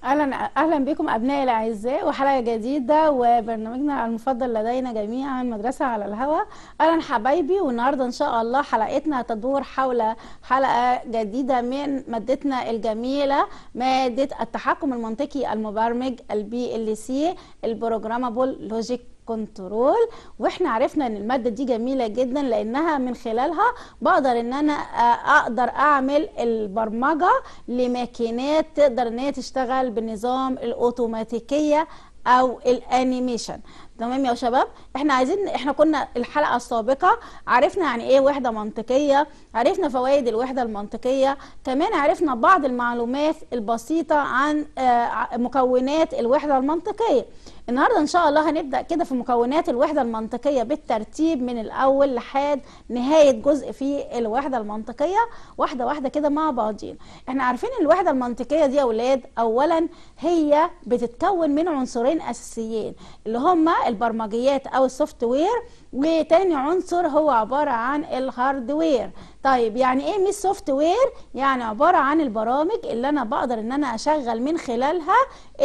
اهلا اهلا بكم ابنائي الاعزاء وحلقه جديده وبرنامجنا المفضل لدينا جميعا مدرسه على الهواء اهلا حبايبي والنهارده ان شاء الله حلقتنا تدور حول حلقه جديده من مادتنا الجميله ماده التحكم المنطقي المبرمج البي ال سي البروجرامابل لوجيك كنترول واحنا عرفنا ان الماده دي جميله جدا لانها من خلالها بقدر ان انا اقدر اعمل البرمجه لماكينات تقدر ان هي تشتغل بالنظام الاوتوماتيكيه او الانيميشن تمام يا شباب احنا عايزين احنا كنا الحلقه السابقه عرفنا يعني ايه وحده منطقيه عرفنا فوائد الوحده المنطقيه كمان عرفنا بعض المعلومات البسيطه عن مكونات الوحده المنطقيه النهارده ان شاء الله هنبدا كده في مكونات الوحده المنطقيه بالترتيب من الاول لحد نهايه جزء في الوحده المنطقيه واحده واحده كده مع بعضين احنا عارفين الوحده المنطقيه دي يا اولاد اولا هي بتتكون من عنصرين اساسيين اللي هما البرمجيات او السوفت وير وتاني عنصر هو عباره عن الهاردوير طيب يعني ايه مش سوفت وير يعني عباره عن البرامج اللي انا بقدر ان انا اشغل من خلالها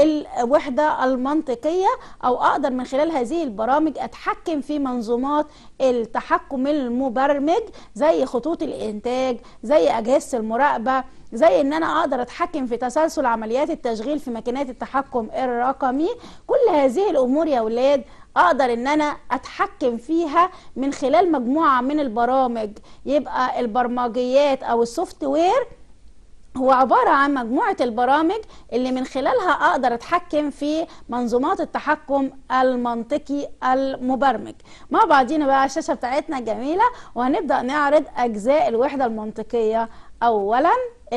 الوحده المنطقيه او اقدر من خلال هذه البرامج اتحكم في منظومات التحكم المبرمج زي خطوط الانتاج زي اجهزه المراقبه زي ان انا اقدر اتحكم في تسلسل عمليات التشغيل في ماكينات التحكم الرقمي كل هذه الامور يا اولاد اقدر ان انا اتحكم فيها من خلال مجموعه من البرامج يبقى البرمجيات او السوفت وير هو عبارة عن مجموعة البرامج اللي من خلالها أقدر أتحكم في منظومات التحكم المنطقي المبرمج مع بعضينا بقى الشاشة بتاعتنا جميلة وهنبدأ نعرض أجزاء الوحدة المنطقية أولا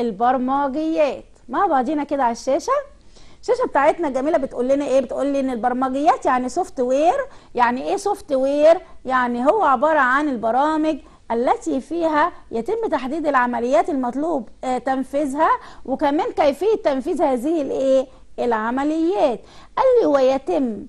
البرمجيات مع بعضينا كده على الشاشة الشاشه بتاعتنا جميله بتقول لنا ايه بتقول لي ان البرمجيات يعني سوفت وير يعني ايه سوفت وير يعني هو عباره عن البرامج التي فيها يتم تحديد العمليات المطلوب آه تنفيذها وكمان كيفيه تنفيذ هذه الايه العمليات قال لي ويتم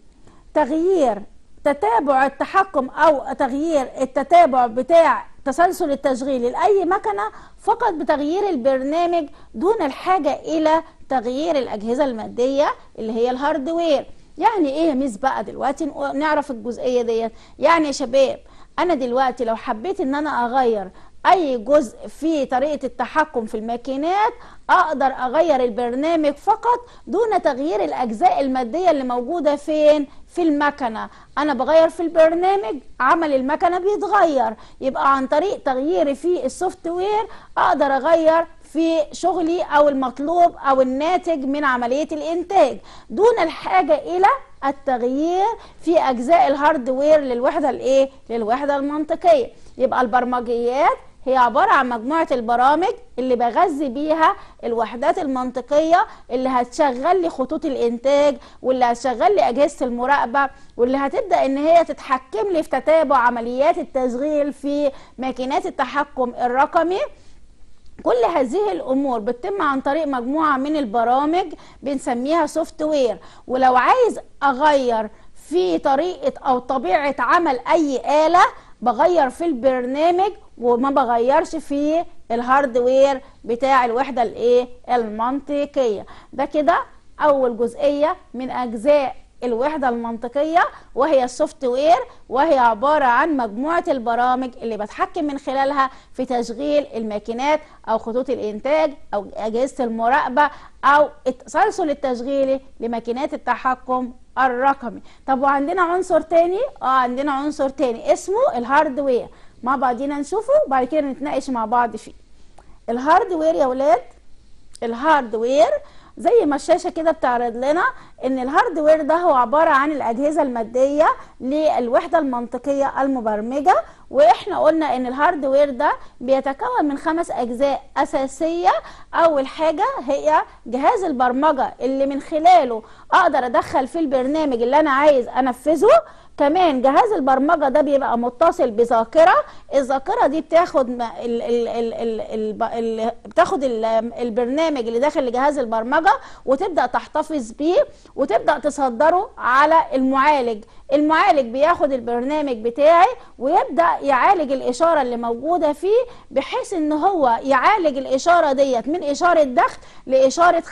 تغيير تتابع التحكم او تغيير التتابع بتاع تسلسل التشغيل لاي مكنه فقط بتغيير البرنامج دون الحاجه الى تغيير الاجهزه الماديه اللي هي الهاردوير يعني ايه يا ميس بقى دلوقتي نعرف الجزئيه ديت يعني يا شباب انا دلوقتي لو حبيت ان انا اغير اي جزء في طريقه التحكم في الماكينات اقدر اغير البرنامج فقط دون تغيير الاجزاء الماديه اللي موجوده فين في المكنه انا بغير في البرنامج عمل المكنه بيتغير يبقى عن طريق تغييري في السوفت وير اقدر اغير في شغلي او المطلوب او الناتج من عمليه الانتاج دون الحاجه الى التغيير في اجزاء الهاردوير للوحده الايه للوحده المنطقيه يبقى البرمجيات هي عبارة عن مجموعة البرامج اللي بغذي بيها الوحدات المنطقية اللي هتشغل لي خطوط الإنتاج واللي هتشغل لي أجهزة المراقبة واللي هتبدأ إن هي تتحكم لي في تتابع عمليات التشغيل في ماكينات التحكم الرقمي كل هذه الامور بتتم عن طريق مجموعه من البرامج بنسميها سوفت وير ولو عايز اغير في طريقه او طبيعه عمل اي اله بغير في البرنامج وما بغيرش في الهاردوير بتاع الوحده الايه المنطقيه ده كده اول جزئيه من اجزاء الوحده المنطقيه وهي السوفت وير وهي عباره عن مجموعه البرامج اللي بتحكم من خلالها في تشغيل الماكينات او خطوط الانتاج او اجهزه المراقبه او التسلسل التشغيلي لماكينات التحكم الرقمي طب وعندنا عنصر تاني اه عندنا عنصر تاني اسمه الهاردوير مع بعضينا نشوفه وبعد كده نتناقش مع بعض فيه الهاردوير يا ولاد الهاردوير زي ما الشاشه كده بتعرض لنا ان الهاردوير ده هو عباره عن الاجهزه الماديه للوحده المنطقيه المبرمجه واحنا قلنا ان الهاردوير ده بيتكون من خمس اجزاء اساسيه اول حاجه هي جهاز البرمجه اللي من خلاله اقدر ادخل فيه البرنامج اللي انا عايز انفذه كمان جهاز البرمجه ده بيبقى متصل بذاكره الذاكره دي بتاخد ال ال ال ال ال ال بتاخد ال البرنامج اللي داخل لجهاز البرمجه وتبدا تحتفظ بيه وتبدا تصدره على المعالج المعالج بياخد البرنامج بتاعي ويبدا يعالج الاشاره اللي موجوده فيه بحيث ان هو يعالج الاشاره ديت من اشاره دخل لاشاره خرج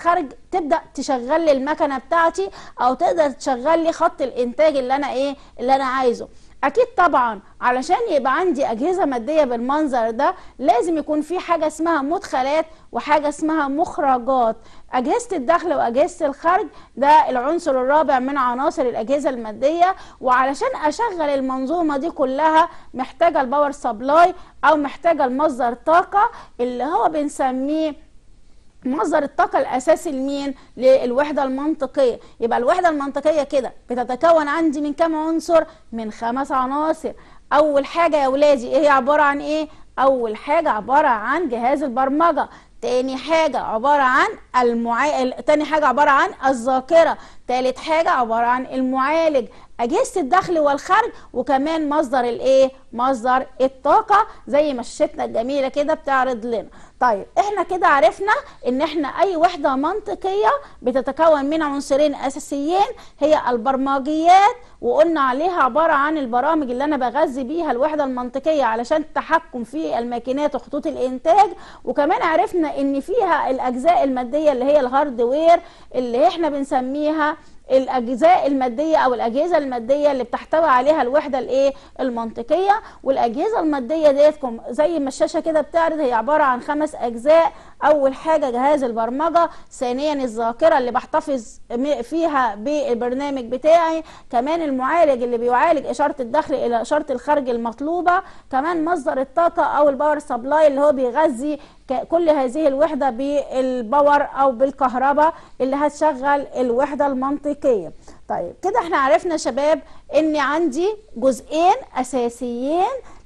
تبدا تشغل لي المكنه بتاعتي او تقدر تشغل لي خط الانتاج اللي انا ايه اللي انا عايزه اكيد طبعا علشان يبقى عندي اجهزه ماديه بالمنظر ده لازم يكون في حاجه اسمها مدخلات وحاجه اسمها مخرجات اجهزه الدخل واجهزه الخرج ده العنصر الرابع من عناصر الاجهزه الماديه وعلشان اشغل المنظومه دي كلها محتاجه الباور سبلاي او محتاجه المصدر طاقه اللي هو بنسميه مصدر الطاقة الأساسي لمين؟ للوحدة المنطقية يبقى الوحدة المنطقية كده بتتكون عندي من كم عنصر؟ من خمس عناصر أول حاجة يا ولادي إيه هي عبارة عن إيه؟ أول حاجة عبارة عن جهاز البرمجة تاني حاجة عبارة عن المعا... تاني حاجة عبارة عن الذاكرة تالت حاجة عبارة عن المعالج أجهزة الدخل والخرج وكمان مصدر الإيه؟ مصدر الطاقة زي ما شاشتنا الجميلة كده بتعرض لنا طيب احنا كده عرفنا ان احنا اي وحدة منطقية بتتكون من عنصرين اساسيين هي البرمجيات وقلنا عليها عبارة عن البرامج اللي انا بغذي بيها الوحدة المنطقية علشان التحكم في الماكينات وخطوط الانتاج وكمان عرفنا ان فيها الاجزاء المادية اللي هي الهاردوير اللي احنا بنسميها الاجزاء الماديه او الاجهزه الماديه اللي بتحتوي عليها الوحده الايه المنطقيه والاجهزه الماديه ديتكم زي ما الشاشه كده بتعرض هي عباره عن خمس اجزاء اول حاجه جهاز البرمجه ثانيا الذاكره اللي بحتفظ فيها بالبرنامج بتاعي كمان المعالج اللي بيعالج اشاره الدخل الى اشاره الخرج المطلوبه كمان مصدر الطاقه او الباور سبلاي اللي هو بيغذي كل هذه الوحده بالباور او بالكهرباء اللي هتشغل الوحده المنطقيه طيب كده احنا عرفنا شباب ان عندي جزئين اساسيين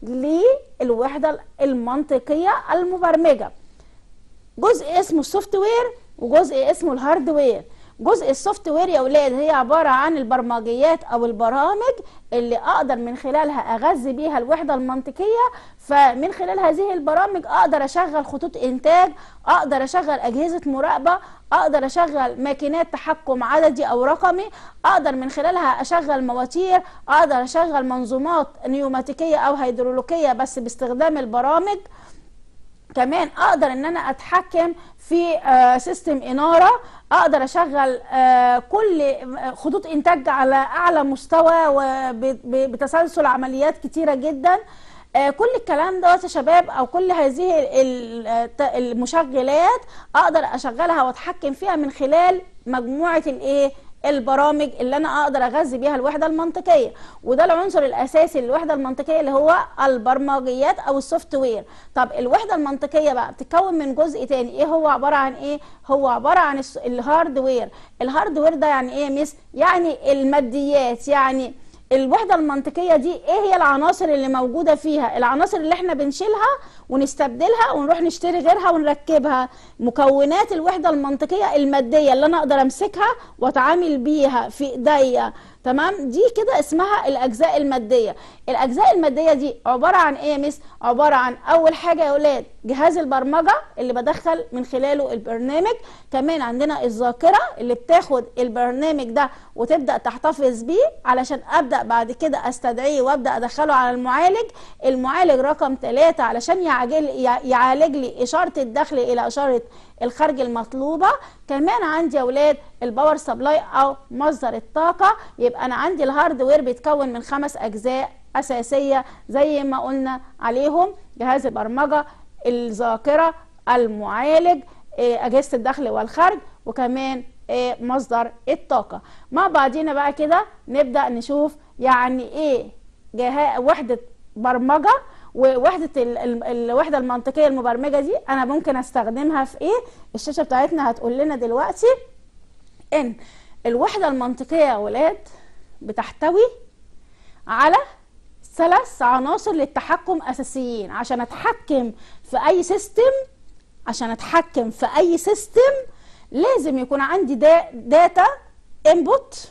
للوحده المنطقيه المبرمجه جزء اسمه السوفت وير وجزء اسمه الهاردوير جزء السوفت وير يا اولاد هي عباره عن البرمجيات او البرامج اللي اقدر من خلالها اغذي بيها الوحده المنطقيه فمن خلال هذه البرامج اقدر اشغل خطوط انتاج اقدر اشغل اجهزه مراقبه اقدر اشغل ماكينات تحكم عددي او رقمي اقدر من خلالها اشغل مواتير اقدر اشغل منظومات نيوماتيكيه او هيدروليكيه بس باستخدام البرامج كمان اقدر ان انا اتحكم في آه سيستم اناره اقدر اشغل آه كل خطوط انتاج على اعلى مستوى وبتسلسل عمليات كتيره جدا آه كل الكلام دوت يا شباب او كل هذه المشغلات اقدر اشغلها واتحكم فيها من خلال مجموعه الايه البرامج اللي انا اقدر اغذي بيها الوحده المنطقيه وده العنصر الاساسي للوحده المنطقيه اللي هو البرمجيات او السوفت وير طب الوحده المنطقيه بقى بتتكون من جزء تاني ايه هو عباره عن ايه هو عباره عن الهاردوير الهاردوير ده يعني ايه يا مس يعني الماديات يعني الوحدة المنطقية دي ايه هي العناصر اللي موجودة فيها العناصر اللي احنا بنشيلها ونستبدلها ونروح نشتري غيرها ونركبها مكونات الوحدة المنطقية المادية اللي انا اقدر امسكها واتعامل بيها في ايديا تمام دي كده اسمها الاجزاء الماديه الاجزاء الماديه دي عباره عن ايه يا مس عباره عن اول حاجه يا اولاد جهاز البرمجه اللي بدخل من خلاله البرنامج كمان عندنا الذاكره اللي بتاخد البرنامج ده وتبدا تحتفظ بيه علشان ابدا بعد كده استدعيه وابدا ادخله على المعالج المعالج رقم ثلاثة علشان يعالج لي اشاره الدخل الى اشاره الخرج المطلوبه كمان عندي يا اولاد الباور سبلاي او مصدر الطاقه يبقى انا عندي الهاردوير بيتكون من خمس اجزاء اساسيه زي ما قلنا عليهم جهاز البرمجه الذاكره المعالج اجهزه الدخل والخرج وكمان مصدر الطاقه مع بعضينا بقى كده نبدا نشوف يعني ايه جهاز وحده برمجه ووحده الوحده المنطقيه المبرمجه دي انا ممكن استخدمها في ايه الشاشه بتاعتنا هتقول لنا دلوقتي ان الوحده المنطقيه يا ولاد بتحتوي على ثلاث عناصر للتحكم اساسيين عشان اتحكم في اي سيستم عشان اتحكم في اي سيستم لازم يكون عندي دا داتا انبوت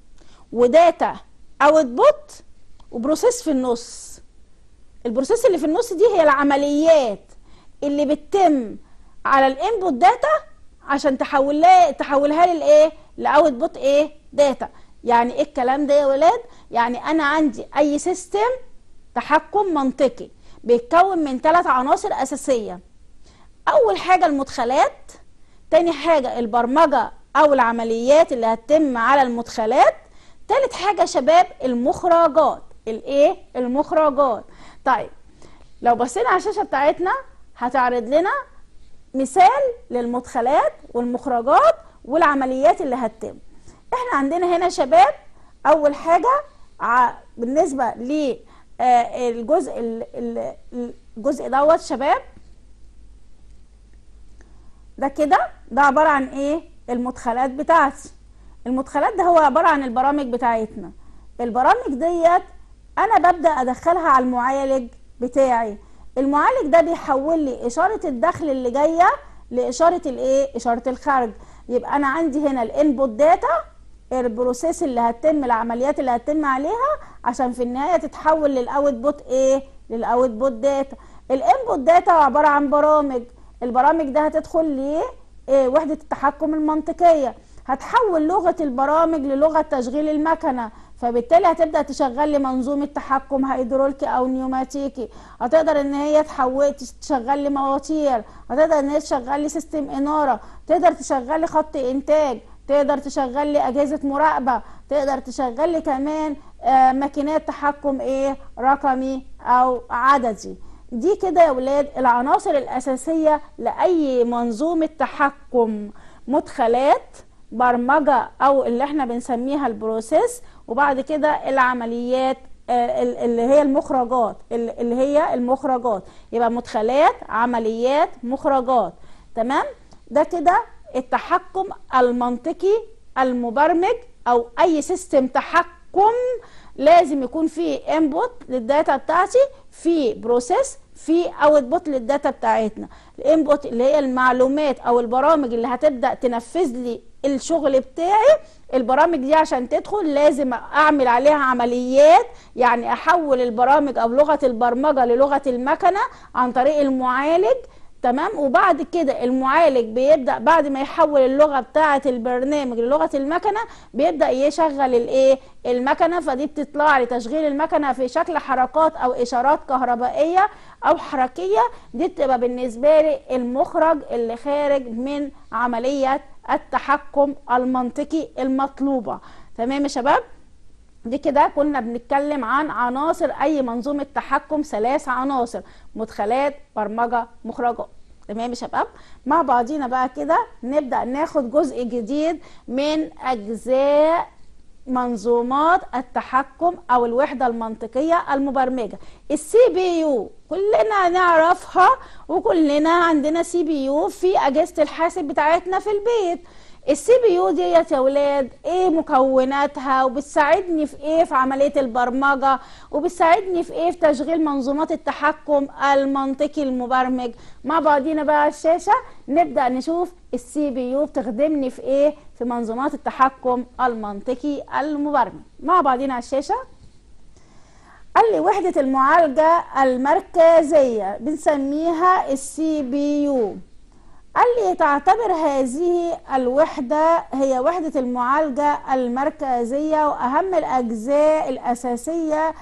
وداتا اوتبوت وبروسيس في النص البروسيس اللي في النص دي هي العمليات اللي بتتم على الانبوت داتا عشان تحولها تحولها لي لايه لاوتبوت ايه داتا يعني ايه الكلام ده يا ولاد يعني انا عندي اي سيستم تحكم منطقي بيتكون من ثلاث عناصر اساسيه اول حاجه المدخلات تاني حاجه البرمجه او العمليات اللي هتتم على المدخلات تالت حاجة يا شباب المخرجات الايه المخرجات طيب لو بصينا على الشاشة بتاعتنا هتعرض لنا مثال للمدخلات والمخرجات والعمليات اللي هتتم احنا عندنا هنا شباب اول حاجة بالنسبة للجزء الجزء دوت شباب ده كده ده عبارة عن ايه المدخلات بتاعتي المدخلات ده هو عبارة عن البرامج بتاعتنا البرامج ديت انا ببدأ ادخلها على المعالج بتاعي المعالج ده بيحول لي اشارة الدخل اللي جاية لاشارة الايه اشارة الخارج يبقى انا عندي هنا الانبوت داتا البروسيس اللي هتتم العمليات اللي هتتم عليها عشان في النهايه تتحول للاوت بوت ايه للاوت بوت داتا الانبوت داتا عباره عن برامج البرامج ده هتدخل ليه إيه وحده التحكم المنطقيه هتحول لغه البرامج للغه تشغيل المكنه فبالتالي هتبدا تشغل لي منظومه تحكم هيدروليكي او نيوماتيكي هتقدر ان هي تحول تشغل لي مواتير هتقدر ان هي تشغل لي سيستم اناره تقدر تشغل لي خط انتاج تقدر تشغل لي اجهزه مراقبه تقدر تشغل لي كمان آه ماكينات تحكم ايه رقمي او عددي دي كده يا ولاد العناصر الاساسيه لاي منظومه تحكم مدخلات برمجه او اللي احنا بنسميها البروسيس وبعد كده العمليات اللي هي المخرجات اللي هي المخرجات يبقى مدخلات عمليات مخرجات تمام ده كده التحكم المنطقي المبرمج او اي سيستم تحكم لازم يكون فيه انبوت للداتا بتاعتي في بروسيس في اوتبوت للداتا بتاعتنا الانبوت اللي هي المعلومات او البرامج اللي هتبدا تنفذ لي الشغل بتاعي البرامج دي عشان تدخل لازم اعمل عليها عمليات يعني احول البرامج او لغه البرمجه للغه المكنه عن طريق المعالج تمام وبعد كده المعالج بيبدا بعد ما يحول اللغه بتاعه البرنامج للغه المكنه بيبدا يشغل الايه المكنه فدي بتطلع لي تشغيل المكنه في شكل حركات او اشارات كهربائيه او حركيه دي بتبقى بالنسبه لي المخرج اللي خارج من عمليه التحكم المنطقي المطلوبه تمام يا شباب دي كده كنا بنتكلم عن عناصر اي منظومه تحكم ثلاث عناصر مدخلات برمجه مخرجات تمام يا شباب مع بعضينا بقى كده نبدا ناخد جزء جديد من اجزاء منظومات التحكم او الوحده المنطقيه المبرمجه السي بي يو كلنا نعرفها وكلنا عندنا سي بي يو في اجهزه الحاسب بتاعتنا في البيت السي بي يو ديت يا ولاد ايه مكوناتها وبتساعدني في ايه في عمليه البرمجه وبتساعدني في ايه في تشغيل منظومات التحكم المنطقي المبرمج مع بعضينا بقى على الشاشه نبدا نشوف السي بي يو بتخدمني في ايه في منظومات التحكم المنطقي المبرمج مع بعضينا على الشاشه قال لي وحده المعالجه المركزيه بنسميها السي بي يو قال لي تعتبر هذه الوحدة هي وحدة المعالجة المركزية وأهم الأجزاء الأساسية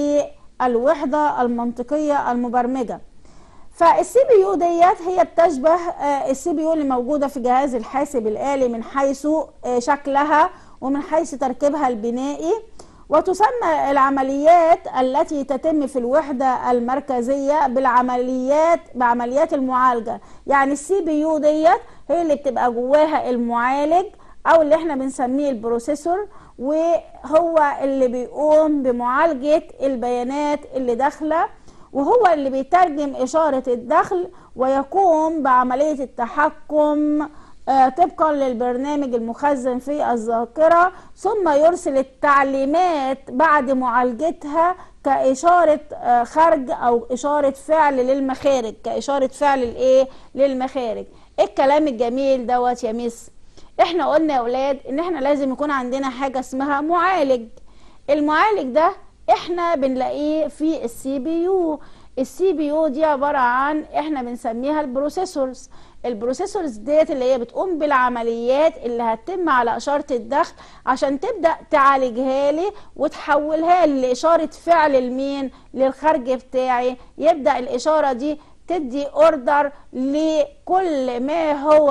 للوحدة المنطقية المبرمجة فالسي بي يو ديت هي بتشبه السي بي يو اللي موجودة في جهاز الحاسب الآلي من حيث شكلها ومن حيث تركيبها البنائي وتسمى العمليات التي تتم في الوحدة المركزية بالعمليات بعمليات المعالجة يعني السي بي يو ديت هي اللي بتبقى جواها المعالج او اللي احنا بنسميه البروسيسور وهو اللي بيقوم بمعالجة البيانات اللي داخله وهو اللي بيترجم إشارة الدخل ويقوم بعملية التحكم طبقا للبرنامج المخزن في الذاكرة ثم يرسل التعليمات بعد معالجتها كإشارة خرج أو إشارة فعل للمخارج كإشارة فعل الإيه للمخارج إيه الكلام الجميل دوت يا ميس إحنا قلنا يا أولاد إن إحنا لازم يكون عندنا حاجة اسمها معالج المعالج ده إحنا بنلاقيه في السي بي يو السي بي يو دي عبارة عن إحنا بنسميها البروسيسورز البروسيسورز ديت اللي هي بتقوم بالعمليات اللي هتتم على اشاره الدخل عشان تبدا تعالجها لي وتحولها لي لاشاره فعل لمين للخرج بتاعي يبدا الاشاره دي تدي اوردر لكل ما هو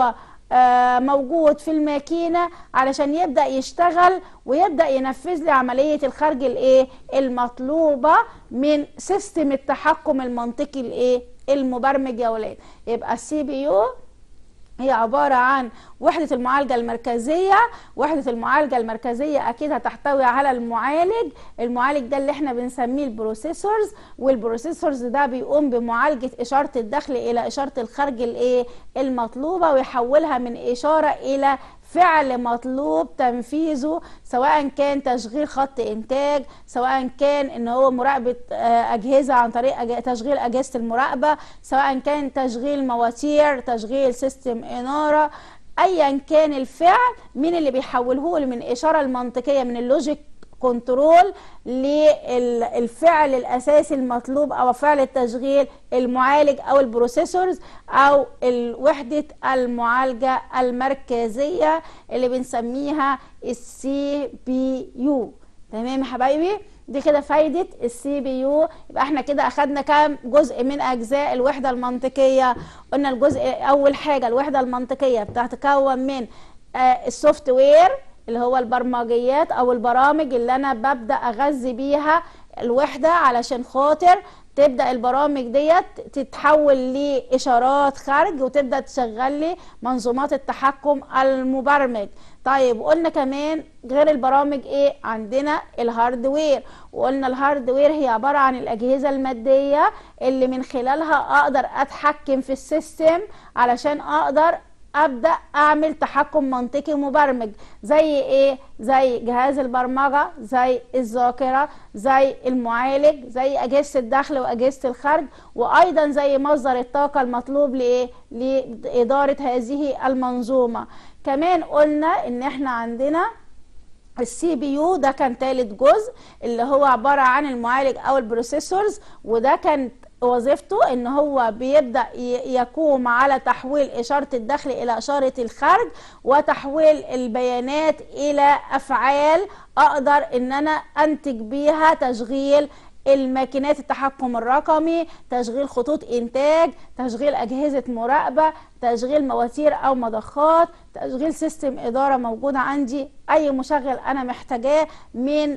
آه، موجود في الماكينه علشان يبدا يشتغل ويبدا ينفذ لي عمليه الخرج الايه المطلوبه من سيستم التحكم المنطقي الايه المبرمج يا ولاد يبقى السي بي يو هي عبارة عن وحدة المعالجة المركزية وحدة المعالجة المركزية أكيد هتحتوي على المعالج المعالج ده اللي احنا بنسميه البروسيسورز والبروسيسورز ده بيقوم بمعالجة إشارة الدخل إلى إشارة الخارج الإيه المطلوبة ويحولها من إشارة إلى فعل مطلوب تنفيذه سواء كان تشغيل خط انتاج سواء كان ان هو مراقبه آه، اجهزه عن طريق تشغيل اجهزه المراقبه سواء كان تشغيل مواتير تشغيل سيستم اناره ايا كان الفعل مين اللي بيحوله من اشاره المنطقيه من اللوجيك كنترول للفعل الاساسي المطلوب او فعل التشغيل المعالج او البروسيسورز او وحده المعالجه المركزيه اللي بنسميها السي بي يو تمام يا حبايبي دي كده فايده السي بي يو يبقى احنا كده اخدنا كام جزء من اجزاء الوحده المنطقيه قلنا الجزء اول حاجه الوحده المنطقيه بتتكون من آه السوفت وير اللي هو البرمجيات او البرامج اللي انا ببدا اغذي بيها الوحده علشان خاطر تبدا البرامج ديت تتحول لاشارات خارج وتبدا تشغل لي منظومات التحكم المبرمج طيب قلنا كمان غير البرامج ايه عندنا الهاردوير وقلنا الهاردوير هي عباره عن الاجهزه الماديه اللي من خلالها اقدر اتحكم في السيستم علشان اقدر ابدا اعمل تحكم منطقي مبرمج زي ايه زي جهاز البرمجه زي الذاكره زي المعالج زي اجهزه الدخل واجهزه الخرج وايضا زي مصدر الطاقه المطلوب لايه لاداره هذه المنظومه كمان قلنا ان احنا عندنا السي بي يو ده كان ثالث جزء اللي هو عباره عن المعالج او البروسيسورز وده كان وظيفته ان هو بيبدا يقوم على تحويل اشاره الدخل الى اشاره الخارج وتحويل البيانات الى افعال اقدر ان انا انتج بيها تشغيل الماكينات التحكم الرقمي تشغيل خطوط انتاج تشغيل اجهزه مراقبه تشغيل مواتير او مضخات تشغيل سيستم اداره موجود عندي اي مشغل انا محتاجاه من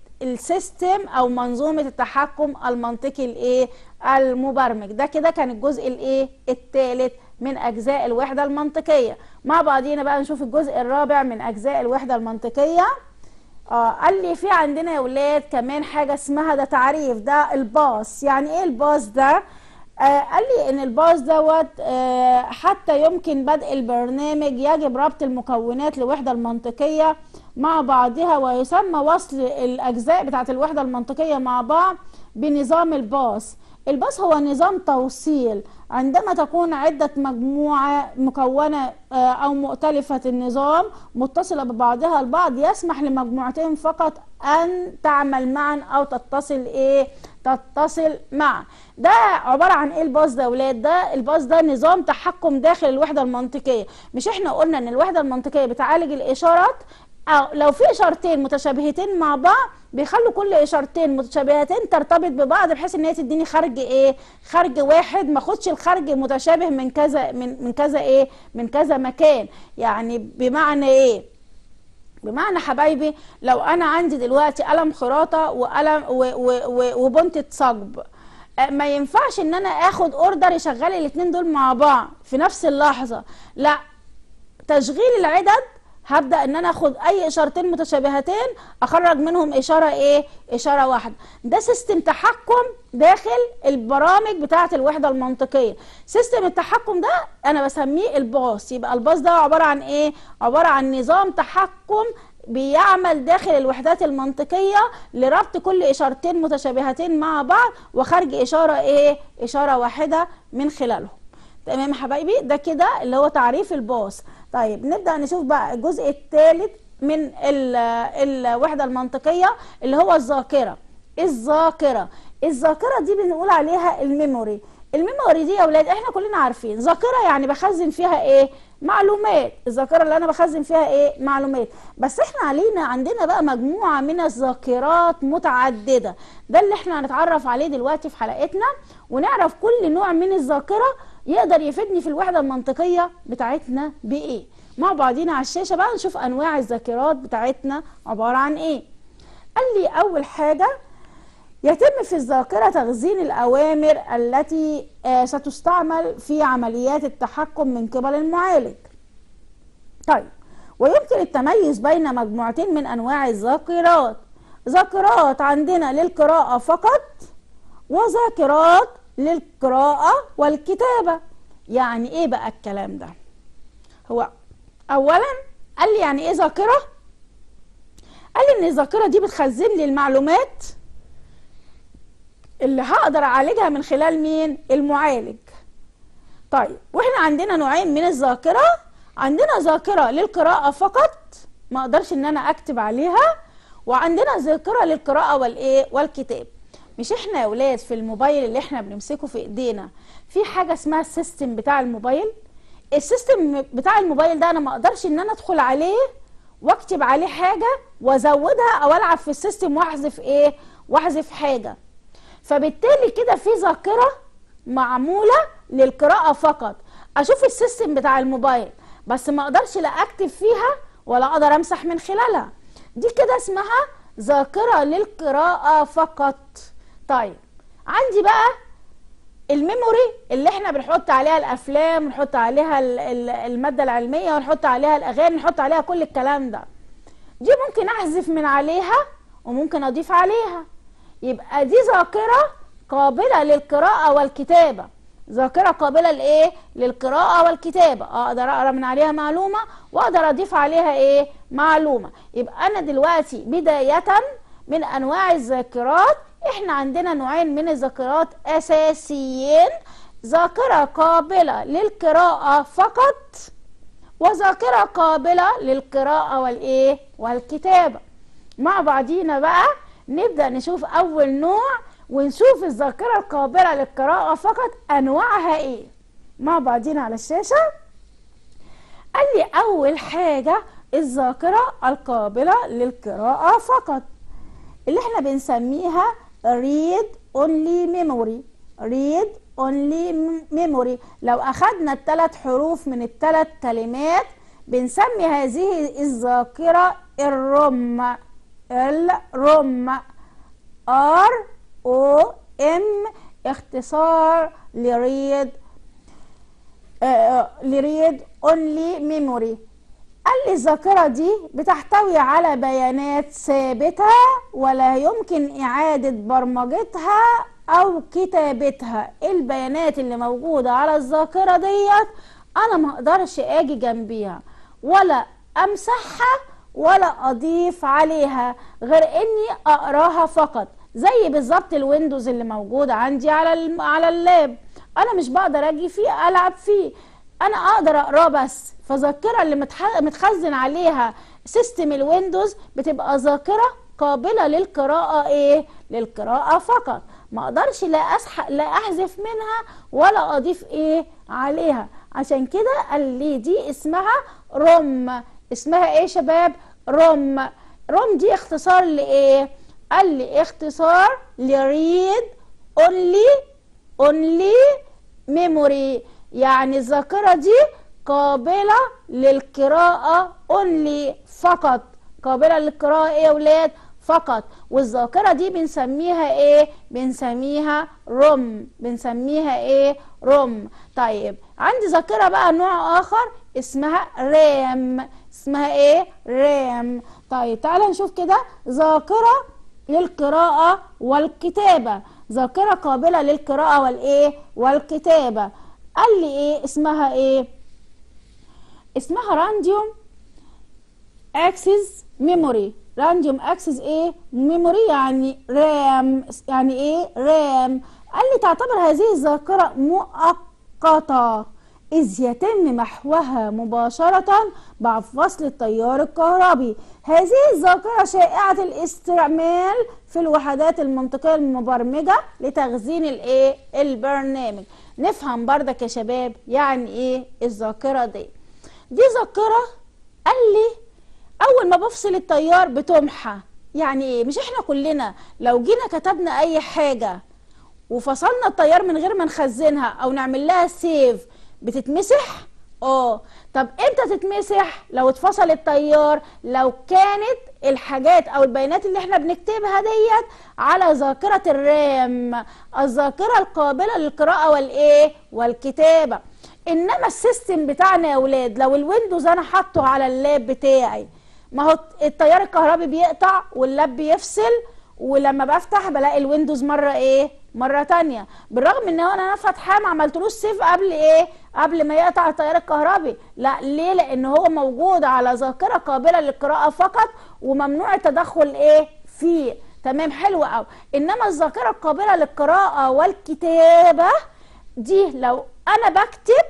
السيستم او منظومه التحكم المنطقي الايه المبرمج ده كده كان الجزء الايه الثالث من اجزاء الوحده المنطقيه مع بعضينا بقى نشوف الجزء الرابع من اجزاء الوحده المنطقيه اه قال لي في عندنا يا ولاد كمان حاجه اسمها ده تعريف ده الباص يعني ايه الباص ده آه قال لي ان الباص دوت آه حتى يمكن بدء البرنامج يجب ربط المكونات لوحده المنطقيه مع بعضها ويسمى وصل الاجزاء بتاعه الوحده المنطقيه مع بعض بنظام الباص الباص هو نظام توصيل عندما تكون عدة مجموعة مكونة آه، أو مؤتلفة النظام متصلة ببعضها البعض يسمح لمجموعتين فقط أن تعمل معا أو تتصل إيه تتصل معا ده عبارة عن إيه الباص ده ولاد ده الباص ده نظام تحكم داخل الوحدة المنطقية مش إحنا قلنا إن الوحدة المنطقية بتعالج الإشارات أو لو في اشارتين متشابهتين مع بعض بيخلوا كل اشارتين متشابهتين ترتبط ببعض بحيث ان هي تديني خرج ايه خرج واحد ما اخدش الخرج متشابه من كذا من من كذا ايه من كذا مكان يعني بمعنى ايه بمعنى حبايبي لو انا عندي دلوقتي قلم خراطه وقلم وبنطه صجب آه، ما ينفعش ان انا اخد اوردر يشغل الاثنين دول مع بعض في نفس اللحظه لا تشغيل العدد هبدا ان انا اخد اي اشارتين متشابهتين اخرج منهم اشاره ايه اشاره واحده ده سيستم تحكم داخل البرامج بتاعه الوحده المنطقيه سيستم التحكم ده انا بسميه الباص يبقى الباص ده عباره عن ايه عباره عن نظام تحكم بيعمل داخل الوحدات المنطقية لربط كل إشارتين متشابهتين مع بعض وخرج إشارة إيه؟ إشارة واحدة من خلالهم تمام حبايبي ده كده اللي هو تعريف الباص طيب نبدا نشوف بقى الجزء الثالث من الوحده المنطقيه اللي هو الذاكره الذاكره الذاكره دي بنقول عليها الميموري الميموري دي يا اولاد احنا كلنا عارفين ذاكره يعني بخزن فيها ايه معلومات الذاكره اللي انا بخزن فيها ايه معلومات بس احنا علينا عندنا بقى مجموعه من الذاكرات متعدده ده اللي احنا هنتعرف عليه دلوقتي في حلقتنا ونعرف كل نوع من الذاكره يقدر يفيدني في الوحدة المنطقية بتاعتنا بإيه مع بعضينا على الشاشة بقى نشوف أنواع الذاكرات بتاعتنا عبارة عن إيه قال لي أول حاجة يتم في الذاكرة تخزين الأوامر التي آه، ستستعمل في عمليات التحكم من قبل المعالج طيب ويمكن التميز بين مجموعتين من أنواع الذاكرات ذاكرات عندنا للقراءة فقط وذاكرات للقراءة والكتابة يعني ايه بقى الكلام ده هو اولا قال لي يعني ايه ذاكرة قال لي ان الذاكرة دي بتخزن لي المعلومات اللي هقدر اعالجها من خلال مين المعالج طيب واحنا عندنا نوعين من الذاكرة عندنا ذاكرة للقراءة فقط ما اقدرش ان انا اكتب عليها وعندنا ذاكرة للقراءة والايه والكتاب مش احنا يا ولاد في الموبايل اللي احنا بنمسكه في ايدينا في حاجه اسمها السيستم بتاع الموبايل السيستم بتاع الموبايل ده انا ما اقدرش ان انا ادخل عليه واكتب عليه حاجه وازودها او العب في السيستم واحذف ايه واحذف حاجه فبالتالي كده في ذاكره معموله للقراءه فقط اشوف السيستم بتاع الموبايل بس ما اقدرش لا اكتب فيها ولا اقدر امسح من خلالها دي كده اسمها ذاكره للقراءه فقط طيب عندي بقى الميموري اللي احنا بنحط عليها الافلام ونحط عليها الماده العلميه ونحط عليها الاغاني ونحط عليها كل الكلام ده دي ممكن احذف من عليها وممكن اضيف عليها يبقى دي ذاكره قابله للقراءه والكتابه ذاكره قابله لايه للقراءه والكتابه اقدر اقرا من عليها معلومه واقدر اضيف عليها ايه معلومه يبقى انا دلوقتي بدايه من انواع الذاكرات احنا عندنا نوعين من الذاكرات اساسيين ذاكرة قابلة للقراءة فقط وذاكرة قابلة للقراءة والايه والكتابة مع بعضينا بقى نبدأ نشوف اول نوع ونشوف الذاكرة القابلة للقراءة فقط انواعها ايه مع بعضينا على الشاشة قال لي اول حاجة الذاكرة القابلة للقراءة فقط اللي احنا بنسميها read only memory read only memory لو أخذنا الثلاث حروف من الثلاث كلمات بنسمي هذه الذاكرة الرم الرم R O M اختصار لريد لريد اونلي ميموري قال لي الذاكرة دي بتحتوي على بيانات ثابتة ولا يمكن إعادة برمجتها أو كتابتها البيانات اللي موجودة على الذاكرة ديت أنا ما أقدرش أجي جنبيها ولا أمسحها ولا أضيف عليها غير إني أقراها فقط زي بالظبط الويندوز اللي موجود عندي على على اللاب أنا مش بقدر أجي فيه ألعب فيه انا اقدر اقراه بس فذاكره اللي متخزن عليها سيستم الويندوز بتبقى ذاكره قابله للقراءه ايه للقراءه فقط ما اقدرش لا اسحق لا احذف منها ولا اضيف ايه عليها عشان كده قال لي دي اسمها روم اسمها ايه شباب روم روم دي اختصار لايه قال لي اختصار لريد اونلي اونلي ميموري يعني الذاكرة دي قابلة للقراءة اونلي فقط قابلة للقراءة ايه يا ولاد فقط والذاكرة دي بنسميها ايه بنسميها روم بنسميها ايه روم طيب عندي ذاكرة بقى نوع اخر اسمها رام اسمها ايه رام طيب تعالى نشوف كده ذاكرة للقراءة والكتابة ذاكرة قابلة للقراءة والايه والكتابة قال لي ايه اسمها ايه اسمها رانديوم اكسس ميموري رانديوم اكسس ايه ميموري يعني رام يعني ايه رام قال لي تعتبر هذه الذاكره مؤقته إذ يتم محوها مباشرة بعد فصل التيار الكهربي هذه الذاكرة شائعة الاستعمال في الوحدات المنطقية المبرمجة لتخزين الايه البرنامج نفهم بردك يا شباب يعني ايه الذاكره دي دي ذاكره قال لي اول ما بفصل التيار بتمحى يعني ايه مش احنا كلنا لو جينا كتبنا اي حاجه وفصلنا التيار من غير ما نخزنها او نعمل لها سيف بتتمسح اه طب امتى تتمسح لو اتفصل التيار لو كانت الحاجات او البيانات اللي احنا بنكتبها ديت على ذاكره الرام الذاكره القابله للقراءه والايه والكتابه انما السيستم بتاعنا يا اولاد لو الويندوز انا حاطه على اللاب بتاعي ما هو التيار الكهربي بيقطع واللاب بيفصل ولما بفتح بلاقي الويندوز مره ايه مره تانية بالرغم ان هو انا فاتحاه ما عملتلوش سيف قبل ايه قبل ما يقطع التيار الكهربي لا ليه لان هو موجود على ذاكره قابله للقراءه فقط وممنوع التدخل ايه فيه تمام حلو قوي انما الذاكره القابله للقراءه والكتابه دي لو انا بكتب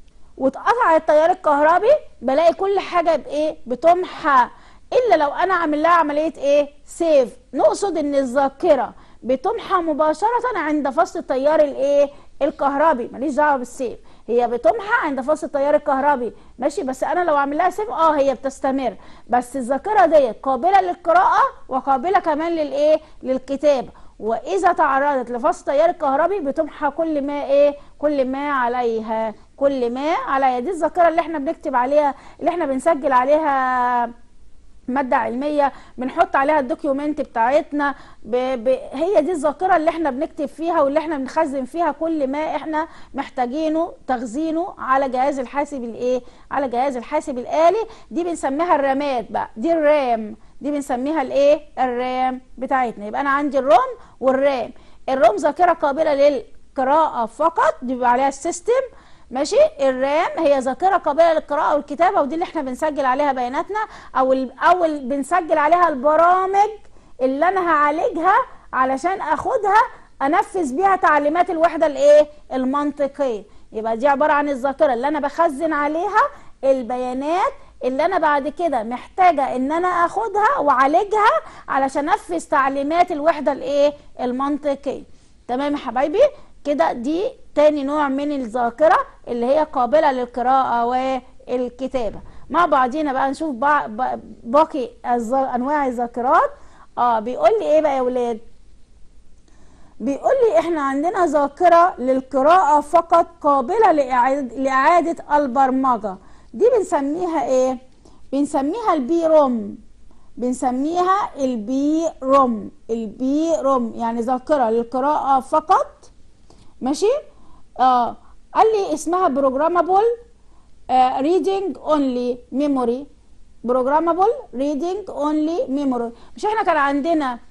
واتقطع التيار الكهربي بلاقي كل حاجه بايه بتمحى الا لو انا عامل لها عمليه ايه سيف نقصد ان الذاكره بتمحى مباشره عند فصل التيار الايه الكهربي ماليش دعوه بالسيف هي بتمحى عند فصل التيار الكهربي ماشي بس انا لو عامل لها سيف اه هي بتستمر بس الذاكره ديت قابله للقراءه وقابله كمان للايه للكتابه واذا تعرضت لفصل التيار الكهربي بتمحى كل ما ايه كل ما عليها كل ما عليها دي الذاكره اللي احنا بنكتب عليها اللي احنا بنسجل عليها ماده علميه بنحط عليها الدوكيومنت بتاعتنا ب... ب... هي دي الذاكره اللي احنا بنكتب فيها واللي احنا بنخزن فيها كل ما احنا محتاجينه تخزينه على جهاز الحاسب الايه على جهاز الحاسب الالي دي بنسميها الرامات بقى دي الرام دي بنسميها الايه الرام بتاعتنا يبقى انا عندي الروم والرام الروم ذاكره قابله للقراءه فقط دي بيبقى عليها السيستم ماشي الرام هي ذاكره قابله للقراءه والكتابه ودي اللي احنا بنسجل عليها بياناتنا او او بنسجل عليها البرامج اللي انا هعالجها علشان اخدها انفذ بيها تعليمات الوحده الايه المنطقيه يبقى دي عباره عن الذاكره اللي انا بخزن عليها البيانات اللي انا بعد كده محتاجه ان انا اخدها واعالجها علشان انفذ تعليمات الوحده الايه المنطقيه تمام يا حبايبي كده دي تاني نوع من الذاكره اللي هي قابله للقراءه والكتابه مع بعضينا بقى نشوف باقي انواع الذاكرات اه بيقول لي ايه بقى يا ولاد بيقول لي احنا عندنا ذاكره للقراءه فقط قابله لاعاده لاعاده البرمجه دي بنسميها ايه بنسميها البي روم بنسميها البي روم البي روم يعني ذاكره للقراءه فقط ماشي اه قال لي اسمها بروجرامابل ريدنج اونلي ميموري بروجرامابل ريدنج اونلي ميموري مش احنا كان عندنا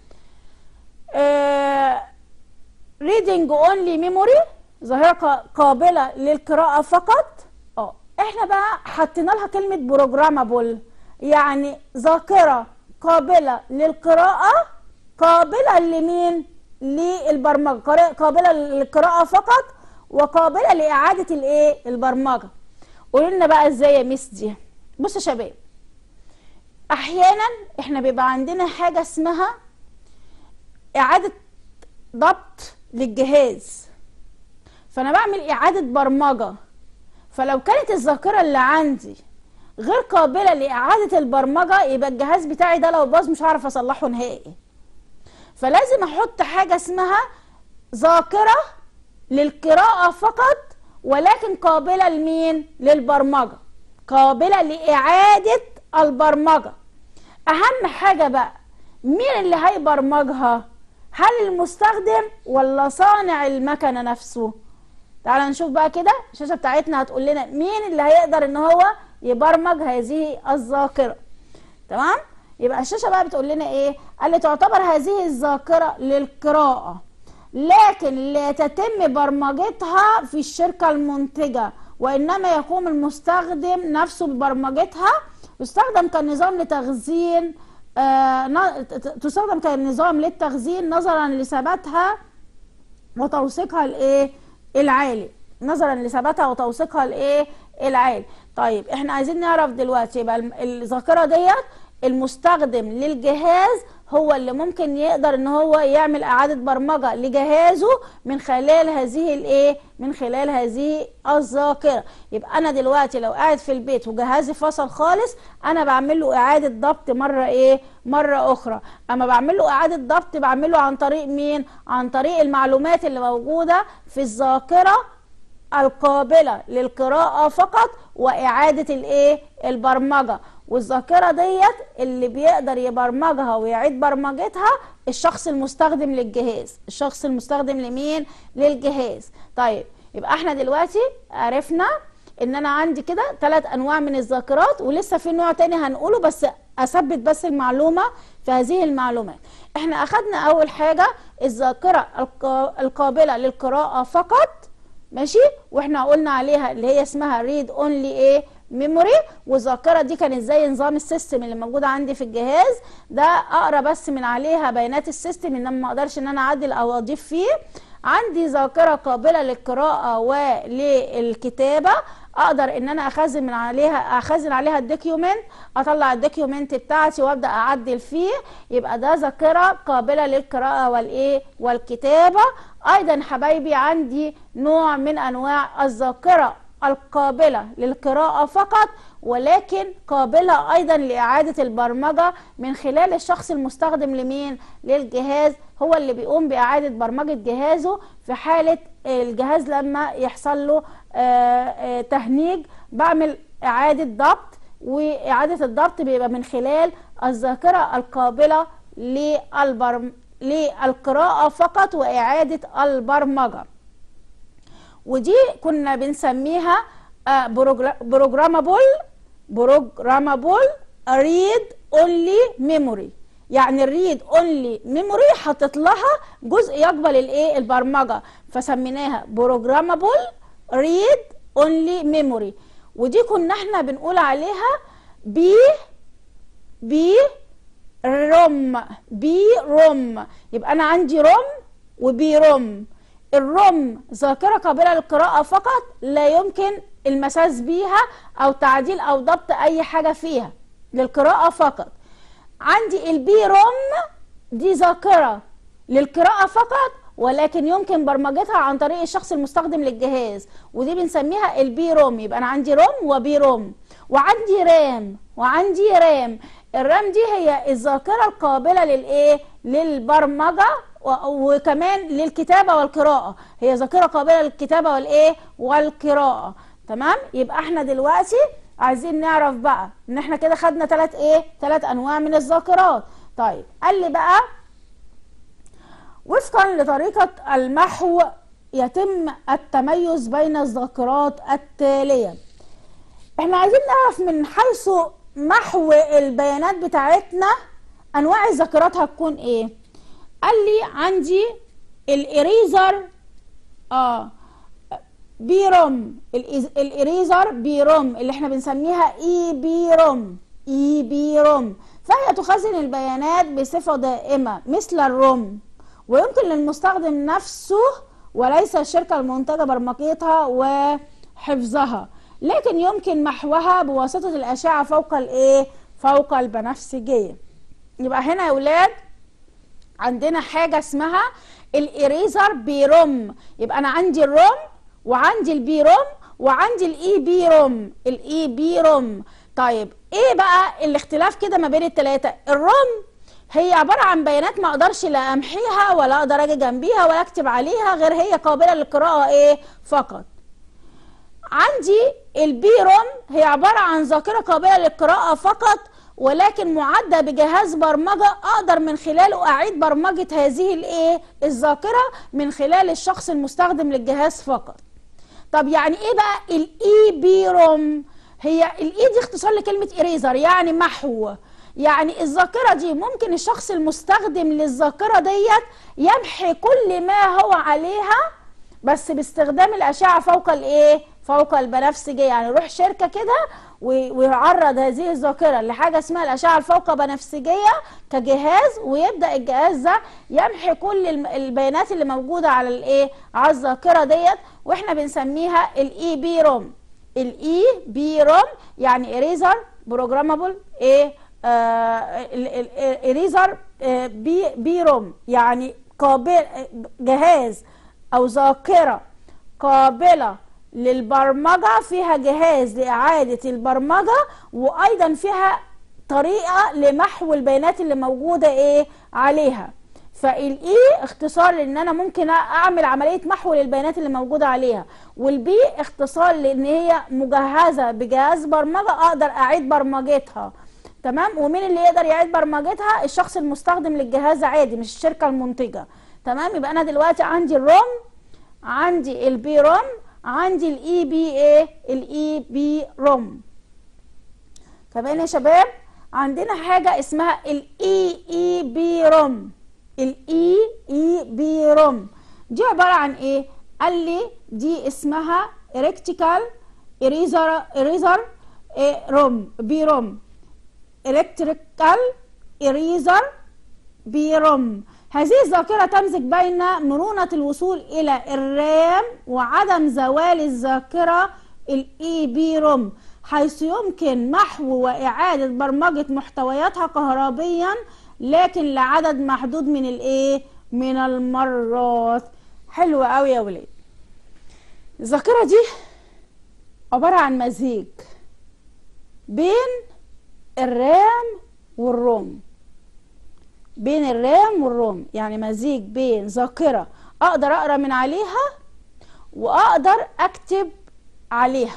ريدنج اونلي ميموري ظاهره قابله للقراءه فقط اه احنا بقى حطينا لها كلمه بروجرامابل يعني ذاكره قابله للقراءه قابله لمين للبرمجه قابله للقراءه فقط وقابله لاعاده الايه البرمجه قولوا لنا بقى ازاي يا ميس دي بصوا يا شباب احيانا احنا بيبقى عندنا حاجه اسمها اعاده ضبط للجهاز فانا بعمل اعاده برمجه فلو كانت الذاكره اللي عندي غير قابله لاعاده البرمجه يبقى الجهاز بتاعي ده لو باظ مش هعرف اصلحه نهائي فلازم احط حاجه اسمها ذاكره للقراءه فقط ولكن قابله لمين للبرمجه قابله لاعاده البرمجه اهم حاجه بقى مين اللي هيبرمجها هل المستخدم ولا صانع المكنه نفسه تعال نشوف بقى كده الشاشه بتاعتنا هتقول لنا مين اللي هيقدر ان هو يبرمج هذه الذاكره تمام يبقى الشاشه بقى بتقول لنا ايه قال لي تعتبر هذه الذاكره للقراءه لكن لا تتم برمجتها في الشركه المنتجه وانما يقوم المستخدم نفسه ببرمجتها يستخدم كنظام لتخزين آه تستخدم كنظام للتخزين نظرا لثباتها وتوثيقها الايه العالي نظرا لثباتها وتوثيقها الايه العالي طيب احنا عايزين نعرف دلوقتي يبقى الذاكره ديت المستخدم للجهاز هو اللي ممكن يقدر ان هو يعمل اعادة برمجة لجهازه من خلال هذه الايه من خلال هذه الذاكرة يبقى انا دلوقتي لو قاعد في البيت وجهازي فصل خالص انا بعمل له اعادة ضبط مرة ايه مرة اخرى اما بعمل له اعادة ضبط بعمله عن طريق مين عن طريق المعلومات اللي موجودة في الذاكرة القابلة للقراءة فقط وإعادة الإيه؟ البرمجة والذاكرة ديت اللي بيقدر يبرمجها ويعيد برمجتها الشخص المستخدم للجهاز الشخص المستخدم لمين؟ للجهاز طيب يبقى احنا دلوقتي عرفنا ان انا عندي كده ثلاث انواع من الذاكرات ولسه في نوع تاني هنقوله بس اثبت بس المعلومة في هذه المعلومات احنا اخدنا اول حاجة الذاكرة القابلة للقراءة فقط ماشي واحنا قلنا عليها اللي هي اسمها ريد اونلي ايه ميموري والذاكره دي كانت زي نظام السيستم اللي موجود عندي في الجهاز ده اقرا بس من عليها بيانات السيستم انما ما اقدرش ان انا اعدل او اضيف فيه عندي ذاكره قابله للقراءه وللكتابه اقدر ان انا اخزن من عليها اخزن عليها الدوكيومنت اطلع الدوكيومنت بتاعتي وابدا اعدل فيه يبقى ده ذاكره قابله للقراءه والايه والكتابه ايضا حبايبي عندي نوع من انواع الذاكره القابلة للقراءة فقط ولكن قابلة أيضا لإعادة البرمجة من خلال الشخص المستخدم لمين؟ للجهاز هو اللي بيقوم بإعادة برمجة جهازه في حالة الجهاز لما يحصل له تهنيج بعمل إعادة ضبط وإعادة الضبط بيبقى من خلال الذاكرة القابلة للبرم... للقراءة فقط وإعادة البرمجة ودي كنا بنسميها بروجرامابل بروجرامابل ريد اونلي ميموري يعني الريد اونلي ميموري حطت لها جزء يقبل الايه البرمجه فسميناها بروجرامابل ريد اونلي ميموري ودي كنا احنا بنقول عليها بي بي روم بي روم يبقى انا عندي روم وبي روم الروم ذاكرة قابلة للقراءة فقط لا يمكن المساس بيها أو تعديل أو ضبط أي حاجة فيها للقراءة فقط عندي البي روم دي ذاكرة للقراءة فقط ولكن يمكن برمجتها عن طريق الشخص المستخدم للجهاز ودي بنسميها البي روم يبقى أنا عندي روم وبي روم وعندي رام وعندي رام الرام دي هي الذاكرة القابلة للإيه؟ للبرمجة وكمان للكتابه والقراءه هي ذاكره قابله للكتابه والايه والقراءه تمام يبقى احنا دلوقتي عايزين نعرف بقى ان احنا كده خدنا ثلاث ايه ثلاث انواع من الذاكرات طيب قال لي بقى وفقا لطريقه المحو يتم التميز بين الذاكرات التاليه احنا عايزين نعرف من حيث محو البيانات بتاعتنا انواع الذاكرات هتكون ايه قال لي عندي الاريزر اه بيروم الاريزر بيروم اللي احنا بنسميها اي بيروم اي بيروم فهي تخزن البيانات بصفة دائمة مثل الروم ويمكن للمستخدم نفسه وليس الشركة المنتجة برمجتها وحفظها لكن يمكن محوها بواسطة الأشعة فوق الإيه؟ فوق البنفسجية يبقى هنا يا ولاد عندنا حاجة اسمها الإريزر بيروم يبقى أنا عندي الروم وعندي البيروم وعندي الإي بيروم الإي بيروم طيب إيه بقى الاختلاف كده ما بين التلاتة الروم هي عبارة عن بيانات ما اقدرش لا امحيها ولا اقدر اجي جنبيها ولا اكتب عليها غير هي قابلة للقراءة ايه فقط عندي البي روم هي عبارة عن ذاكرة قابلة للقراءة فقط ولكن معدة بجهاز برمجة اقدر من خلاله اعيد برمجة هذه الايه الذاكرة من خلال الشخص المستخدم للجهاز فقط طب يعني ايه بقى الاي بي روم هي الاي دي اختصار لكلمة اريزر يعني محو يعني الذاكرة دي ممكن الشخص المستخدم للذاكرة ديت يمحي كل ما هو عليها بس باستخدام الأشعة فوق الايه فوق البنفسجية يعني يروح شركة كده ويعرض هذه الذاكرة لحاجة اسمها الأشعة الفوق بنفسجية كجهاز ويبدأ الجهاز ده يمحي كل البيانات اللي موجودة على الايه على الذاكرة ديت واحنا بنسميها الاي بي روم الاي بي روم يعني اريزر بروجرامابل ايه اريزر آه، بي بي روم يعني قابل آه، جهاز او ذاكره قابله للبرمجه فيها جهاز لاعاده البرمجه وايضا فيها طريقه لمحو البيانات اللي موجوده ايه عليها فالاي اختصار لان انا ممكن اعمل عمليه محو للبيانات اللي موجوده عليها والبي اختصار لان هي مجهزه بجهاز برمجه اقدر اعيد برمجتها تمام ومين اللي يقدر يعيد برمجتها الشخص المستخدم للجهاز عادي مش الشركه المنتجه تمام يبقى انا دلوقتي عندي الروم عندي البي روم عندي الاي بي ايه الاي بي روم كمان يا شباب عندنا حاجه اسمها الاي اي بي روم الاي اي بي روم دي عباره عن ايه قال لي دي اسمها الكتريكال اريزر اريزر روم بي روم الكتريكال اريزر بي روم هذه الذاكره تمزج بين مرونه الوصول الى الرام وعدم زوال الذاكره الاي بي روم حيث يمكن محو واعاده برمجه محتوياتها كهربيا لكن لعدد محدود من الايه من المرات حلوة قوي يا ولاد الذاكرة دي عبارة عن مزيج بين الرام والروم بين الرام والروم يعني مزيج بين ذاكرة اقدر اقرا من عليها واقدر اكتب عليها